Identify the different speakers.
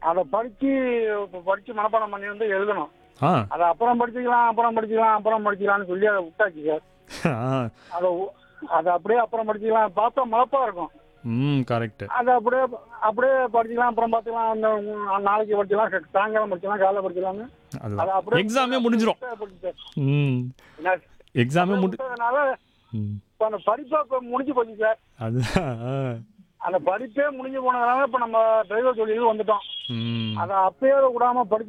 Speaker 1: அதை படிச்சு இப்ப படிச்சு மனப்பாடம் பண்ணி வந்து எழுதணும்
Speaker 2: ஆ
Speaker 1: அதை அப்புறம் படிச்சுக்கலாம் அப்புறம் படிச்சுக்கலாம் அப்புறம் படிச்சுக்கலாம்னு சொல்லி அதை விட்டாச்சு சார்
Speaker 2: ஆ
Speaker 1: அதை உ- அதை அப்படியே அப்புறம் படிச்சுக்கலாம் பார்த்தா மலப்பா இருக்கும்
Speaker 2: ம் கரெக்ட்
Speaker 1: அதை அப்படியே அப்படியே படிச்சுக்கலாம் அப்புறம் பார்த்துக்கலாம் அந்த உம், நாளைக்கு படிச்சுக்கலாம் ச- சாயங்காலம் படிச்சுக்கலாம் காலைல படிச்சுக்கலாம்னு அதை
Speaker 2: அதுதான்
Speaker 1: அப்படியே
Speaker 2: எக்ஸாமே முடிஞ்சிரும்
Speaker 1: படிச்சு சார்.
Speaker 2: ம்
Speaker 1: என்ன
Speaker 2: எக்ஸாமே முடி
Speaker 1: விட்டதுனால
Speaker 2: ம்
Speaker 1: இப்போ அந்த படிப்பை இப்போ முடிஞ்சு போச்சு சார்
Speaker 2: அதுதான் ஆ.
Speaker 1: அந்த படிப்பே முடிஞ்சு போனதுனால இப்போ நம்ம டிரைவர் தொழிலுக்கு வந்துட்டோம்
Speaker 2: ம்
Speaker 1: அதை அப்பயே விடாம படிச்சு